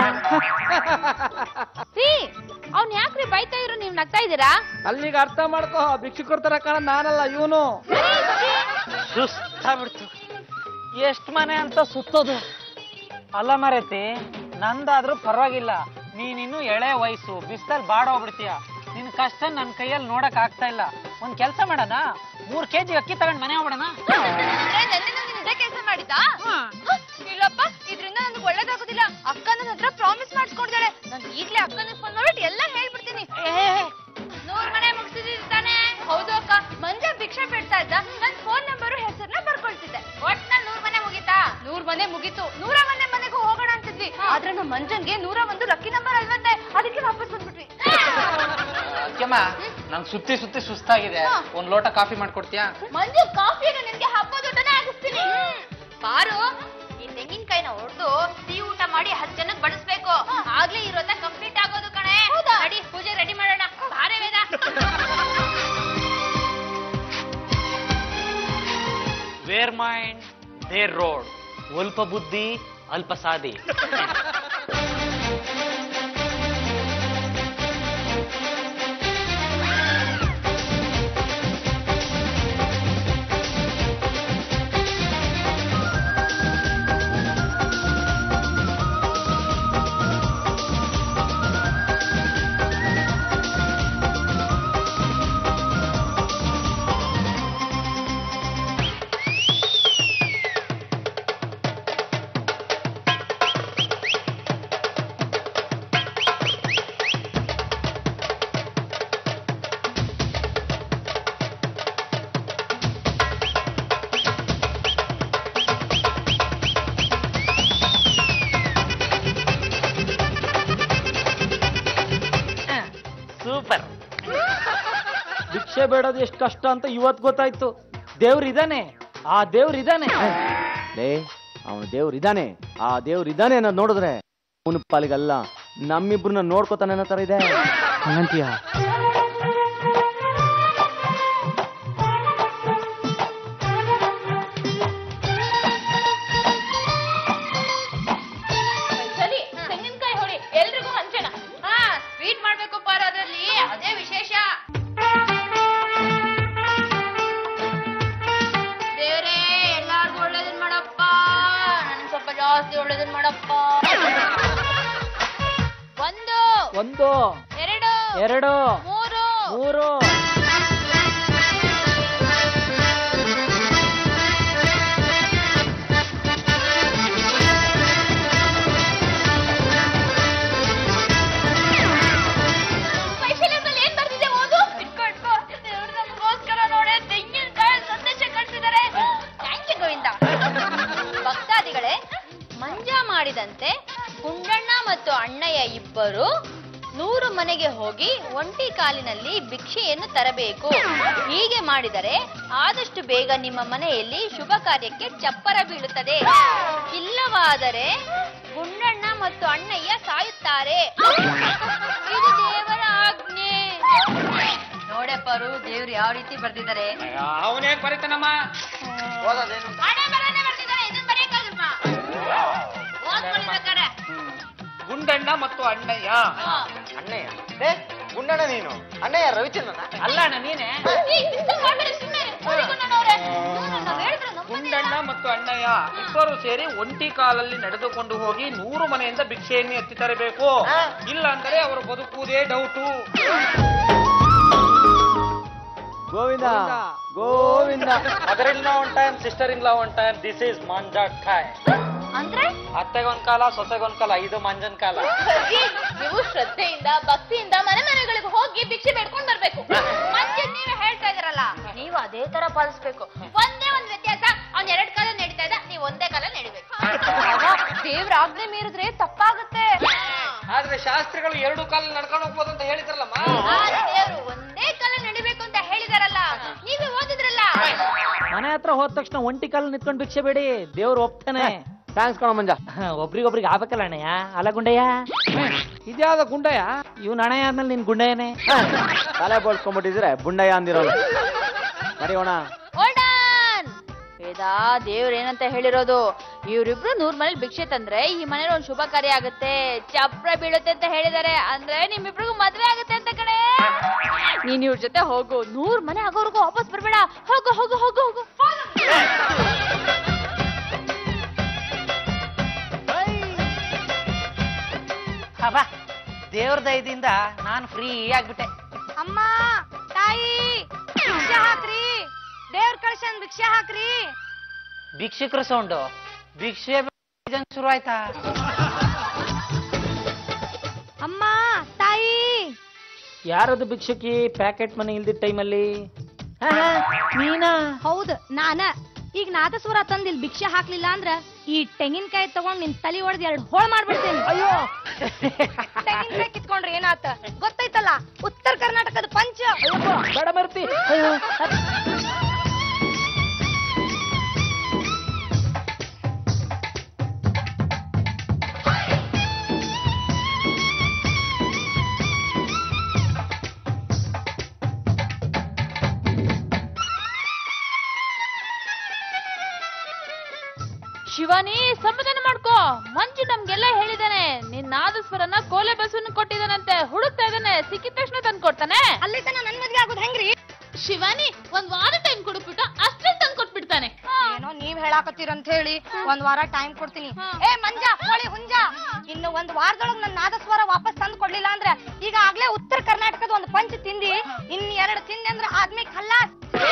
Speaker 6: ರೀ ಅವ್ನ್ ಯಾಕ್ರಿ ಬೈತಾ ಇರೋ ನೀವ್ ನಗ್ತಾ ಇದೀರಾ
Speaker 8: ಅಲ್ಲಿಗೆ ಅರ್ಥ ಮಾಡ್ಕೋ ಭಿಕ್ಷುಕರ ತರ ಕಾಣ ನಾನಲ್ಲ ಇವನು
Speaker 9: ಸುಸ್ತಾಗ್ಬಿಡ್ತು ಎಷ್ಟ್ ಮನೆ ಅಂತ ಸುತ್ತೋದು ಅಲ್ಲ ಮರೈತಿ ನಂದಾದ್ರೂ ಪರವಾಗಿಲ್ಲ ನೀನಿನ್ನು ಎಳೆ ವಯಸ್ಸು ಬಿಸ್ತಲ್ ಬಾಡ ಹೋಗ್ಬಿಡ್ತೀಯ ನಿನ್ ಕಷ್ಟ ನನ್ ಕೈಯಲ್ಲಿ ನೋಡಕ್ ಆಗ್ತಾ ಇಲ್ಲ ಒಂದ್ ಕೆಲ್ಸ ಮಾಡೋಣ ಮೂರ್ ಕೆಜಿ ಅಕ್ಕಿ ತಗೊಂಡ್ ಮನೆ ಹೋಗ್ಬಿಡಣ
Speaker 6: ಇದೇ ಕೆಲಸ ಮಾಡಿದ್ದಾ ಇಲ್ಲಪ್ಪ ಇದ್ರಿಂದ ನನ್ಗೆ ಒಳ್ಳೇದಾಗೋದಿಲ್ಲ ಅಕ್ಕ ನನ್ನ ಹತ್ರ ಪ್ರಾಮಿಸ್ ಮಾಡಿಸ್ಕೊಂಡಿದ್ದಾಳೆ ನಾನು ಈಗ್ಲೇ ಅಕ್ಕನ ಫೋನ್ ಮಾಡ್ಬಿಟ್ಟು ಎಲ್ಲ ಹೇಳ್ಬಿಡ್ತೀನಿ ನೂರ್ ಮನೆ ಮುಗಿಸಿದೀನಿ ತಾನೆ ಹೌದು ಅಕ್ಕ ಮಂಜ ಭಿಕ್ಷೆ ಬಿಡ್ತಾ ಇದ್ದ ನನ್ ಫೋನ್ ನಂಬರು ಹೆಸರನ್ನ ಬರ್ಕೊಳ್ತಿದ್ದೆ ಒಟ್ನಲ್ಲಿ ನೂರ್ ಮನೆ ಮುಗೀತಾ ನೂರ್ ಮನೆ ಮುಗೀತು ನೂರ ಒಂದೇ ಮನೆಗೂ ಹೋಗೋಣ ಅಂತಿದ್ವಿ ಆದ್ರೆ ನಮ್ಮ ಮಂಜನ್ಗೆ ನೂರ ಒಂದು ಲಕ್ಕಿ ನಂಬರ್ ಅಲ್ವಂತೆ ಅದಕ್ಕೆ ವಾಪಸ್ ಬಂದ್ಬಿಟ್ವಿ
Speaker 4: ಅಕ್ಕಮ್ಮ ನಂಗ್ ಸುತ್ತಿ ಸುತ್ತಿ ಸುಸ್ತಾಗಿದೆ ಒಂದ್ ಲೋಟ ಕಾಫಿ ಮಾಡ್ಕೊಡ್ತೀಯಾ
Speaker 6: ಮಂಜು ಕಾಫಿಯನ್ನು ನಿನ್ಗೆ ಹಬ್ಬದ ಊಟನೇ ಆಗಿಸ್ತೀನಿ ಬಾರು ಈ ತೆಂಗಿನಕಾಯಿನ ಹೊಡೆದು ಸಿಹಿ ಊಟ ಮಾಡಿ ಹತ್ತು ಜನಕ್ಕೆ ಬಡಿಸ್ಬೇಕು ಆಗ್ಲೇ ಈ ವ್ರತ ಕಂಪ್ಲೀಟ್ ಆಗೋದು ಕಣೆ ನಡಿ ಪೂಜೆ ರೆಡಿ ಮಾಡೋಣ ಬಾರೆ Veda
Speaker 9: where mind there road ಅಲ್ಪ ಬುದ್ಧಿ ಅಲ್ಪ ಸಾದಿ ಸೂಪರ್
Speaker 8: ಭಿಕ್ಷೆ ಬೇಡೋದು ಎಷ್ಟು ಕಷ್ಟ ಅಂತ ಇವತ್ ಗೊತ್ತಾಯ್ತು ದೇವ್ರ ಇದಾನೆ ಆ ದೇವ್ರ ಇದಾನೆ
Speaker 5: ಲೇ ಅವನ ದೇವ್ರು ಇದಾನೆ ಆ ದೇವ್ರು ಇದಾನೆ ಅನ್ನೋದು ನೋಡಿದ್ರೆ ಅವನ ಪಾಲಿಗಲ್ಲ ನಮ್ಮಿಬ್ರನ್ನ ನೋಡ್ಕೋತಾನೆ ಅನ್ನೋ ತರ ಇದೆ
Speaker 8: ಹಂಗಂತೀಯ
Speaker 6: ಸರಿ ತೆಂಗಿನಕಾಯಿ ಹೊಡಿ ಎಲ್ರಿಗೂ ಹಂಚೋಣ ಹಾ ಸ್ವೀಟ್ ಮಾಡ್ಬೇಕು ಪಾರ ಅದ್ರಲ್ಲಿ ಅದೇ ವಿಶೇಷ ದೇವ್ರೇ ಎಲ್ಲಾರ್ಗು ಒಳ್ಳೇದನ್ ಮಾಡಪ್ಪ ನನ್ ಸ್ವಲ್ಪ ಜಾಸ್ತಿ ಒಳ್ಳೇದನ್ ಮಾಡಪ್ಪ ಒಂದು
Speaker 8: ಒಂದು
Speaker 6: ಎರಡು
Speaker 8: ಎರಡು
Speaker 6: ಮೂರು
Speaker 8: ಮೂರು
Speaker 6: ವೈಶಾಲ್ಯದಲ್ಲಿ ಏನ್ ಬರ್ತಿದೆ ಓದು ಇಟ್ಕೋ ಇಟ್ಕೋ ದೇವ್ರು ನಮಗೋಸ್ಕರ ನೋಡೆ ತೆಂಗಿನಕಾಯಿ ಸಂದೇಶ ಕಳಿಸಿದ್ದಾರೆ ಥ್ಯಾಂಕ್ ಯು ಗೋವಿಂದ ಭಕ್ತಾದಿಗಳೇ ಮಂಜ ಮಾಡಿದಂತೆ ಕುಂಡಣ್ಣ ಮತ್ತು ಅಣ್ಣಯ್ಯ ಇಬ್ಬರು ನೂರು ಮನೆಗೆ ಹೋಗಿ ಒಂಟಿ ಕಾಲಿನಲ್ಲಿ ಭಿಕ್ಷೆಯನ್ನು ತರಬೇಕು ಹೀಗೆ ಮಾಡಿದರೆ ಆದಷ್ಟು ಬೇಗ ನಿಮ್ಮ ಮನೆಯಲ್ಲಿ ಶುಭ ಕಾರ್ಯಕ್ಕೆ ಚಪ್ಪರ ಬೀಳುತ್ತದೆ ಇಲ್ಲವಾದರೆ ಗುಂಡಣ್ಣ ಮತ್ತು ಅಣ್ಣಯ್ಯ ಸಾಯುತ್ತಾರೆ ಇದು ದೇವರ ಆಜ್ಞೆ ನೋಡಪ್ಪರು ದೇವ್ರು ಯಾವ ರೀತಿ ಬರ್ದಿದ್ದಾರೆ
Speaker 3: ಅವನೇನ್ ಬರೀತಾನಮ್ಮ
Speaker 2: ಓದೋದೇನು
Speaker 6: ಹಣೆ ಬರನೆ ಬರ್ದಿದ್ದಾರೆ ಇದನ್ನ ಬರೆಯಕ್ಕಾಗಲ್ವಾ ಓದ್ಕೊಂಡಿರ್ಬೇಕಾರೆ
Speaker 4: ಗುಂಡಣ್ಣ ಮತ್ತು ಅಣ್ಣಯ್ಯ
Speaker 6: ಹಾ.
Speaker 2: ಅಣ್ಣಯ್ಯ ಲೇ ಗುಂಡಣ್ಣ ನೀನು ಅಣ್ಣಯ್ಯ ರವಿಚಂದ್ರನ
Speaker 9: ಅಲ್ಲ ಅಣ್ಣ ನೀನೆ
Speaker 6: ಏ, ಇಂಥ ಮಾಡ್ಬೇಡಿ ಸುಮ್ನೆ ಇರಿ. ನೋಡಿ ಗುಂಡಣ್ಣವ್ರೆ. ಇವ್ರು ನಾವ್ ಹೇಳಿದ್ರೆ ನಂಬೋದಿಲ್ಲ.
Speaker 4: ಗುಂಡಣ್ಣ ಮತ್ತು ಅಣ್ಣಯ್ಯ ಇಬ್ಬರು ಸೇರಿ ಒಂಟಿ ಕಾಲಲ್ಲಿ ನಡೆದುಕೊಂಡು ಹೋಗಿ ನೂರು ಮನೆಯಿಂದ ಭಿಕ್ಷೆಯನ್ನು ಎತ್ತಿ ತರಬೇಕು ಇಲ್ಲ ಅಂದರೆ ಅವರು ಬದುಕುವುದೇ doubt
Speaker 5: Govinda Govinda
Speaker 9: mother in law one time sister in law one time this is ಮಂಜಾಟ್ ಖಾಯ್
Speaker 6: ಅಂದ್ರೆ
Speaker 9: ಅತ್ತೆಗೊಂದ್ ಕಾಲ ಸೊಸೆಗೊಂದ್ ಕಾಲ ಇದು ಮಂಜನ್ ಕಾಲ
Speaker 6: ಈ, ನೀವು ಶ್ರದ್ಧೆಯಿಂದ ಭಕ್ತಿಯಿಂದ ಮನೆ ಮನೆಗಳಿಗೆ ಹೋಗಿ ಭಿಕ್ಷೆ ಬೇಡ್ಕೊಂಡ್ ಬರ್ಬೇಕು ಮತ್ತೆ ನೀವೇ ಹೇಳ್ತಾ ಇದೀರಲ್ಲ ನೀವು ಅದೇ ತರ ಪಾಲಿಸ್ಬೇಕು ಒಂದೇ ಒಂದ್ ವ್ಯತ್ಯಾಸ ಅವ್ನ್ ಎರಡ್ ಕಾಲ ನಡೀತಾ ಇದ್ದ ನೀವ್ ಒಂದೇ ಮೀರಿದ್ರೆ ತಪ್ಪಾಗುತ್ತೆ
Speaker 3: ಆದ್ರೆ ಶಾಸ್ತ್ರಿಗಳು ಎರಡು ಕಾಲ ನಡ್ಕೊಂಡು ಹೋಗ್ಬೋದು ಅಂತ ಹೇಳಿದ್ರಲ್ಲಮ್ಮ
Speaker 6: ಆದ್ರೆ ದೇವ್ರು ಒಂದೇ ಕಾಲ ನಡಿಬೇಕು ಅಂತ ಹೇಳಿದಾರಲ್ಲ ನೀವೇ ಓದಿದ್ರಲ್ಲ
Speaker 8: ಮನೆ ಹತ್ರ ಹೋದ ತಕ್ಷಣ ಒಂಟಿ ಕಾಲ ನಿಂತ್ಕೊಂಡು ಭಿಕ್ಷೆ ಬೇಡಿ ದೇವ್ರು ಒಪ್ತಾನೆ
Speaker 5: ಥ್ಯಾಂಕ್ಸ್ ಕಣ ಮಂಜ
Speaker 8: ಒಬ್ರಿಗೊಬ್ರಿಗೆ ಆಗ್ಬೇಕಲ್ಲ ಅಣ್ಣಯ್ಯ ಅಲ್ಲ ಗುಂಡಯ್ಯ ಇದ್ಯಾವ್ದ ಗುಂಡಯ್ಯ ಇವ್ನ ಅಣ್ಣಯ್ಯ ಆದ್ಮೇಲೆ ನಿನ್ ಗುಂಡಯ್ಯನೇ
Speaker 5: ತಲೆ ಬೋಳ್ಸ್ಕೊಂಡ್ಬಿಟ್ಟಿದ್ರೆ ಬುಂಡಯ್ಯ ಅಂದಿರೋದು ಮರಿಯೋಣ
Speaker 6: ಓಲ್ಡನ್ ವೇದ ದೇವ್ರ ಏನಂತ ಹೇಳಿರೋದು ಇವ್ರಿಬ್ರು ನೂರ್ ಮನೇಲಿ ಭಿಕ್ಷೆ ತಂದ್ರೆ ಈ ಮನೇಲಿ ಒಂದ್ ಶುಭ ಕಾರ್ಯ ಆಗುತ್ತೆ ಚಪ್ರ ಬೀಳುತ್ತೆ ಅಂತ ಹೇಳಿದಾರೆ ಅಂದ್ರೆ ನಿಮ್ಮಿಬ್ರಿಗೂ ಮದ್ವೆ ಆಗುತ್ತೆ ಅಂತ ಕಣೆ ನೀನ್ ಇವ್ರ ಜೊತೆ ಹೋಗು ನೂರ್ ಮನೆ ಆಗೋರ್ಗು ವಾಪಸ್ ಬರ್ಬೇಡ ಹೋಗು ಹೋಗು ಹೋಗು ಹೋಗು
Speaker 9: ಹಬ್ಬ ದೇವ್ರ ದಯದಿಂದ ನಾನು ಫ್ರೀ ಆಗ್ಬಿಟ್ಟೆ
Speaker 7: ಅಮ್ಮ ತಾಯಿ ಭಿಕ್ಷೆ ಹಾಕ್ರಿ ದೇವ್ರ ಕಳ್ಸನ್ ಭಿಕ್ಷೆ ಹಾಕ್ರಿ
Speaker 9: ಭಿಕ್ಷುಕರ ಸೌಂಡು ಭಿಕ್ಷೆ ಶುರು ಆಯ್ತಾ
Speaker 7: ಅಮ್ಮ ತಾಯಿ
Speaker 8: ಯಾರದು ಭಿಕ್ಷುಕಿ ಪ್ಯಾಕೆಟ್ ಮನೆ ಇಲ್ದಿದ್ದ ಟೈಮಲ್ಲಿ ನೀನಾ
Speaker 7: ಹೌದು ನಾನ ಈಗ ನಾದಸ್ವರ ತಂದ್ ಇಲ್ಲಿ ಭಿಕ್ಷೆ ಹಾಕ್ಲಿಲ್ಲ ಅಂದ್ರ ಈ ತೆಂಗಿನಕಾಯಿ ತಗೊಂಡ್ ನಿನ್ ತಲಿ ಹೊಡೆದ್ ಎರಡ್ ಹೋಳ್ ಮಾಡ್ಬಿಡ್ತೇನೆ ಅಯ್ಯೋ ತೆಂಗಿನಕಾಯಿ ಕಿತ್ಕೊಂಡ್ರೆ ಏನಾತ ಗೊತ್ತೈತಲ್ಲ ಉತ್ತರ ಕರ್ನಾಟಕದ ಪಂಚ
Speaker 8: ಬೇಡ ಬರ್ತಿ
Speaker 6: ಶಿವಾನಿ ಸಮಾಧಾನ ಮಾಡ್ಕೋ ಮಂಜು ನಮ್ಗೆಲ್ಲ ಹೇಳಿದಾನೆ ನಿನ್ ನಾದಸ್ವರನ ಕೋಲೆ ಬಸವನ್ ಕೊಟ್ಟಿದಾನಂತೆ ಹುಡುಕ್ತಾ ಇದಾನೆ ಸಿಕ್ಕಿದ ತಕ್ಷಣ ತಂದು ಕೊಡ್ತಾನೆ
Speaker 7: ಅಲ್ಲಿ ತನ ನನ್ ಮದ್ವೆ ಆಗೋದ್ ಹೆಂಗ್ರಿ
Speaker 6: ಶಿವಾನಿ ಒಂದ್ ವಾರ ಟೈಮ್ ಕೊಡ್ಬಿಟ್ಟು ಅಷ್ಟೇ ತಂದು ಕೊಟ್ಬಿಡ್ತಾನೆ
Speaker 7: ಏನೋ ನೀವ್ ಹೇಳಾಕತ್ತೀರಂತ ಹೇಳಿ ಒಂದ್ ವಾರ ಟೈಮ್ ಕೊಡ್ತೀನಿ ಏ ಮಂಜ ಕೋಳಿ ಹುಂಜ ಇನ್ನು ಒಂದ್ ವಾರದೊಳಗ್ ನನ್ ನಾದಸ್ವರ ವಾಪಸ್ ತಂದು ಕೊಡ್ಲಿಲ್ಲ ಅಂದ್ರೆ ಈಗ ಆಗ್ಲೇ ಉತ್ತರ ಕರ್ನಾಟಕದ ಒಂದ್ ಪಂಚ ತಿಂದಿ ಇನ್ ಎರಡ್ ತಿಂದೆ ಅಂದ್ರೆ ಆದ್ಮಿ ಖಲ್ಲಾಸ್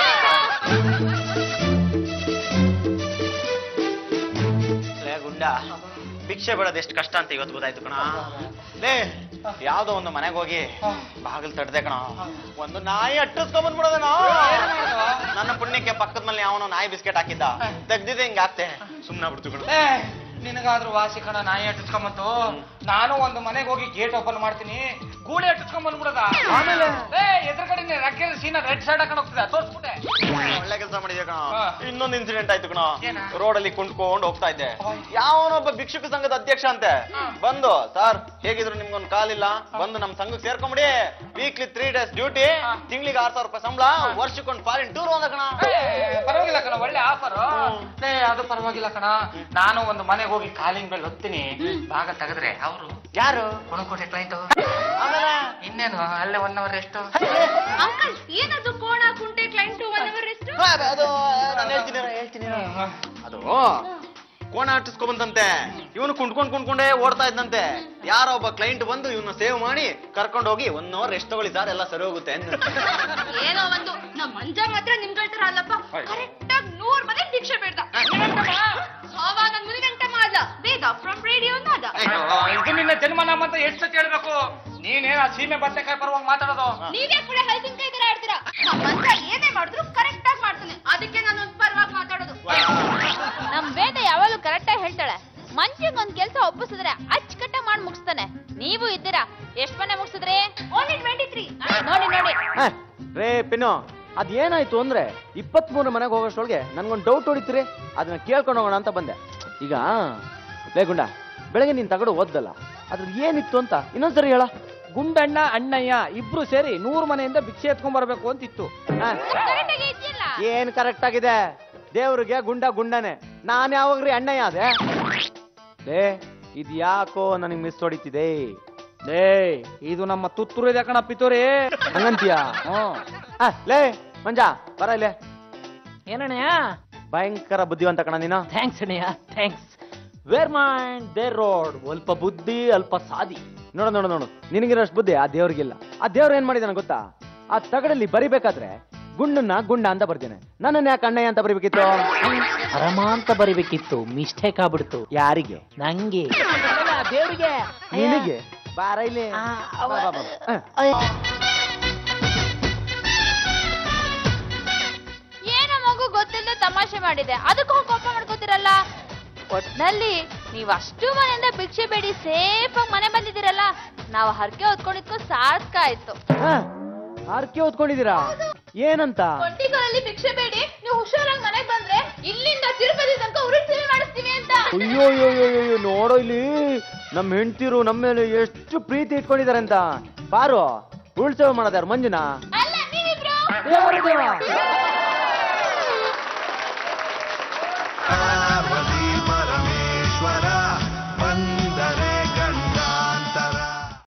Speaker 2: ಲೇ ಗುಂಡ ಭಿಕ್ಷೆ ಬಿಡೋದು ಎಷ್ಟು ಕಷ್ಟ ಅಂತ ಇವತ್ತು ಗೊತ್ತಾಯ್ತು ಕಣ ಲೇ ಯಾವ್ದೋ ಒಂದು ಮನೆಗೆ ಹೋಗಿ ಬಾಗಿಲು ತಡ್ದೆ ಕಣ ಒಂದು ನಾಯಿ ಅಟ್ಟಿಸ್ಕೊಂಡ್ ಬಂದ್ಬಿಡೋದಣ ನನ್ನ ಪುಣ್ಯಕ್ಕೆ ಪಕ್ಕದ ಮನೆ ಅವನು ನಾಯಿ ಬಿಸ್ಕೆಟ್ ಹಾಕಿದ್ದ ತೆಗ್ದಿದೆ ಹಿಂಗ ಆಗ್ತೆ ಸುಮ್ನ ಬಿಡ್ತು ಕಣ
Speaker 3: ಏ, ನಿನಗಾದ್ರೂ ವಾಸಿ ಕಣ ನಾಯಿ ಅಟ್ಟಿಸ್ಕೊಂಬಂತು ನಾನು ಒಂದು ಮನೆಗೆ ಹೋಗಿ ಗೇಟ್ ಓಪನ್ ಮಾಡ್ತೀನಿ ಗೂಳಿ ಅಟ್ಟಿಸ್ಕೊಂಡ್ ಬಂದ್ಬಿಡದ ಆಮೇಲೆ ಏ ಎದುರುಗಡೆ ರಕ್ಕೆ ಸೀನ ರೆಡ್ ಸೈಡ್ ಹಾಕೊಂಡು ಹೋಗ್ತದೆ ತೋರ್ಸ್ಬಿಟ್ಟೆ
Speaker 2: ಒಳ್ಳೆ ಕೆಲಸ ಮಾಡಿದೆ ಕಣ
Speaker 3: ಹಾ.
Speaker 2: ಇನ್ನೊಂದು ಇನ್ಸಿಡೆಂಟ್ ಆಯ್ತು ಕಣ
Speaker 3: ಏನ?
Speaker 2: ರೋಡಲ್ಲಿ ಕುಂಟ್ಕೊಂಡು ಹೋಗ್ತಾ ಇದ್ದೆ ಯಾವನೊಬ್ಬ ಭಿಕ್ಷುಕ ಸಂಘದ ಅಧ್ಯಕ್ಷ ಅಂತೆ ಬಂದು ಸರ್ ಹೇಗಿದ್ರು ನಿಮ್ಗೊಂದು ಕಾಲಿಲ್ಲ ಬಂದು ನಮ್ ಸಂಘಕ್ಕೆ ಸೇರ್ಕೊಂಬಿಡಿ ವೀಕ್ಲಿ ತ್ರೀ ಡೇಸ್ ಡ್ಯೂಟಿ ತಿಂಗಳಿಗೆ ಆರ್ ಸಾವಿರ ರೂಪಾಯಿ ಸಂಬಳ ವರ್ಷಕ್ಕೊಂದು ಫಾರಿನ್ ಟೂರ್ ಹೋದ ಕಣ
Speaker 3: ಏ, ಪರವಾಗಿಲ್ಲ ಕಣ ಒಳ್ಳೆ ಆಫರ್ ಏ ಅದು ಪರವಾಗಿಲ್ಲ ಕಣ ನಾನು ಒಂದು ಮನೆಗೆ ಹೋಗಿ ಕಾಲಿಂಗ್ ಬೆಲ್ ಹೊತ್ತೀನಿ ಭಾಗ ತೆಗೆದ್ರೆ ಅವರು
Speaker 2: ಯಾರು
Speaker 3: ಕೊಣಕೋಟೆ ಕ್ಲೈಂಟ್
Speaker 2: ಆಮೇಲೆ
Speaker 3: ಇನ್ನೇನು ಅಲ್ಲೇ ಒನ್ ಅವರ್ ಎಷ್ಟು
Speaker 6: ಅಂಕಲ್ ಏನದು ಕೋಣ ಕುಂಟೆ ಕ್ಲೈಂಟ್ ಒನ್ ಅವರ್ ಎಷ್ಟು
Speaker 2: ಹಾ, ಅದು ನಾನು ಹೇಳ್ತೀನಿ ಇರು, ಹೇಳ್ತೀನಿ ಇರು. ಅದು ಕೋಣ ಅಟ್ಟಿಸ್ಕೊಂಬಂತಂತೆ ಇವನು ಕುಂಡ್ಕೊಂಡ್ ಕುಂಡ್ಕೊಂಡೇ ಓಡ್ತಾ ಇದ್ದಂತೆ ಯಾರೋ ಒಬ್ಬ ಕ್ಲೈಂಟ್ ಬಂದು ಇವನ್ನ ಸೇವ್ ಮಾಡಿ ಕರ್ಕೊಂಡು ಹೋಗಿ ಒನ್ ಅವರ್ ರೆಸ್ಟ್ ತಗೊಳ್ಳಿ ಸರ್ ಎಲ್ಲ ಸರಿ ಹೋಗುತ್ತೆ ಅಂದ್ರು.
Speaker 6: ಏನೋ ಒಂದು ನಮ್ ಮಂಜ ಮಾತ್ರ ನಿಮ್ಗಳ ತರ ಅಲ್ಲಪ್ಪ ಕರೆಕ್ಟ್ ಆಗಿ ನೂರ್ ಮನೆ ಭಿಕ್ಷೆ ಬೇಡ್ದ ಸಾವ ನನ್ ಮುಂದೆ ಗಂಟೆ ಮಾಡ್ದ ವೇದ ಫ್ರಮ್ ರೇಡಿಯೋ ನಾದ
Speaker 3: ಇದು ನಿನ್ನ ಜನ್ಮ ನಾಮ ಅಂತ ಎಷ್ಟು ಸತಿ ಹೇಳ್ಬೇಕು ನೀನೇನ ಸೀಮೆ ಬತ್ತೆಕಾಯಿ ಪರವಾಗಿ ಮಾತಾಡೋದು
Speaker 6: ನೀವೇ ಕೂಡ ಹಲಸಿನಕಾಯಿ ತರ ಆಡ್ತೀರಾ ನಮ್ ಮಂಜ ಏನೇ ಮಾಡಿದ್ರು ಕರೆಕ್ಟ್ ಆಗಿ ಮಾಡ್ತಾನೆ ಅದಕ್ಕೆ ನಾನು ಒಂದ್ ಪರವಾಗಿ ಮಾತಾಡೋದು ನಮ್ ವೇದ ಯಾವಾಗಲೂ ಕರೆಕ್ಟ್ ಆಗಿ ಹೇಳ್ತಾಳೆ ಮಂಜಿಗ್ ಒಂದ್ ಕೆಲ್ಸ ಒಪ್ಪಿಸಿದ್ರೆ ಅಚ್ಚುಕಟ್ಟ ಮಾಡಿ ಮುಗಿಸ್ತಾನೆ ನೀವು ಇದ್ದೀರಾ ಎಷ್ಟ್ ಮನೆ ಮುಗಿಸಿದ್ರಿ ಓನ್ಲಿ ಟ್ವೆಂಟಿ ತ್ರೀ ನೋಡಿ ನೋಡಿ
Speaker 5: ಹ, ರೇ ಪಿನ್ನು ಅದೇನಾಯ್ತು ಅಂದ್ರೆ ಇಪ್ಪತ್ಮೂರು ಮನೆಗೆ ಹೋಗೋಷ್ಟೊಳಗೆ ನನ್ಗೊಂದು ಡೌಟ್ ಹೊಡಿತೀರಿ ಅದನ್ನ ಕೇಳ್ಕೊಂಡು ಹೋಗೋಣ ಅಂತ ಬಂದೆ ಈಗ ಲೇ ಗುಂಡ ಬೆಳಗ್ಗೆ ನೀನ್ ತಗಡು ಓದ್ದಲ್ಲ ಅದ್ರ ಏನಿತ್ತು ಅಂತ ಇನ್ನೊಂದ್ಸರಿ ಹೇಳ
Speaker 8: ಗುಂಡಣ್ಣ ಅಣ್ಣಯ್ಯ ಇಬ್ರು ಸೇರಿ ನೂರು ಮನೆಯಿಂದ ಭಿಕ್ಷೆ ಎತ್ಕೊಂಡ್ ಬರ್ಬೇಕು ಅಂತಿತ್ತು
Speaker 5: ಹ,
Speaker 6: ಕರೆಕ್ಟ್ ಆಗಿ ಇದೆಯಲ್ಲ
Speaker 5: ಏನ್ ಕರೆಕ್ಟ್ ಆಗಿದೆ ದೇವ್ರಿಗೆ ಗುಂಡ ಗುಂಡನೆ ನಾನ್ ಯಾವಾಗ್ರಿ ಅಣ್ಣಯ್ಯ ಅದೇ ಲೇ ಇದ್ ಯಾಕೋ ನನಗೆ ಮಿಸ್ ಹೊಡಿತಿದೆ
Speaker 8: ಲೇ ಇದು ನಮ್ಮ ತುತ್ತೂರು ಇದೆ ಕಣ ಪಿತೂರಿ
Speaker 5: ಹಂಗಂತೀಯ
Speaker 8: ಹ್ಮ್
Speaker 5: ಹ, ಲೇ ಮಂಜ ಬರ ಇಲ್ಲೇ
Speaker 8: ಏನಣ್ಣಯ್ಯ
Speaker 5: ಭಯಂಕರ ಬುದ್ಧಿವಂತ ಕಣ ನೀನು
Speaker 8: ಥ್ಯಾಂಕ್ಸ್ ಅಣ್ಣಯ್ಯ thanks where mind there road ಅಲ್ಪ ಬುದ್ಧಿ ಅಲ್ಪ ಸಾದಿ
Speaker 5: ನೋಡು ನೋಡು ನೋಡು ನಿನಗಿರೋಷ್ಟು ಬುದ್ಧಿ ಆ ದೇವ್ರಿಗಿಲ್ಲ ಆ ದೇವ್ರು ಏನ್ ಮಾಡಿದಾನ ಗೊತ್ತಾ ಆ ತಗಡಲ್ಲಿ ಬರಿಬೇಕಾದ್ರೆ ಗುಂಡನ್ನ ಗುಂಡ ಅಂತ ಬರ್ದೇನೆ ನನ್ನನ್ನ ಯಾಕೆ ಅಣ್ಣಯ್ಯ ಅಂತ ಬರಿಬೇಕಿತ್ತು
Speaker 8: ಪರಮ ಅಂತ ಬರಿಬೇಕಿತ್ತು ಮಿಸ್ಟೇಕ್ ಆಗ್ಬಿಡ್ತು
Speaker 5: ಯಾರಿಗೆ
Speaker 8: ನಂಗೆ ದೇವ್ರಿಗೆ
Speaker 5: ನಿನಗೆ ಬಾರ ಇಲ್ಲಿ
Speaker 8: ಆ,
Speaker 5: ಬಾ,
Speaker 8: ಅವ-
Speaker 5: ಬಾ, ಬಾ, ಬಾ. ಹ.
Speaker 6: ಏನೋ ಮಗು ಗೊತ್ತಿಲ್ಲದೆ ತಮಾಷೆ ಮಾಡಿದೆ ಅದಕ್ಕೆ ಹೋಗಿ ಕೋಪ ಮಾಡ್ಕೋತಿರಲ್ಲ ಒಟ್ನಲ್ಲಿ ನೀವ್ ಅಷ್ಟು ಮನೆಯಿಂದ ಭಿಕ್ಷೆ ಬೇಡಿ ಸೇಫ್ ಆಗಿ ಮನೆ ಬಂದಿದ್ದೀರಲ್ಲ ನಾವು ಹರಕೆ ಹೊತ್ಕೊಂಡಿದ್ಕೋ ಸಾರ್ಥಕ ಆಯ್ತು
Speaker 5: ಆರ್ಕೆ ಓದ್ಕೊಂಡಿದ್ದೀರಾ ಏನಂತ
Speaker 6: ಕೊಂಟಿಗಳಲ್ಲಿ ಭಿಕ್ಷೆ ಬೇಡಿ ನೀವು ಹುಷಾರಾಗಿ ಮನೆಗೆ ಬಂದ್ರೆ ಇಲ್ಲಿಂದ ತಿರುಪತಿ ತನಕ ಉರುಳು ಸೇವೆ ಮಾಡಿಸ್ತೀವಿ ಅಂತ
Speaker 5: ಅಯ್ಯೋ ಅಯ್ಯೋ ಅಯ್ಯೋ ಅಯ್ಯೋ ನೋಡೋ ಇಲ್ಲಿ ನಮ್ಮ ಹೆಂಡತಿರು ನಮ್ಮ ಮೇಲೆ ಎಷ್ಟು ಪ್ರೀತಿ ಇಟ್ಕೊಂಡಿದ್ದಾರೆ ಅಂತ ಬಾರು ಉಳ್ಸೇವೆ ಮಾಡೋದ್ಯಾರು ಮಂಜುನಾ
Speaker 6: ಅಲ್ಲ ನೀವಿಬ್ರು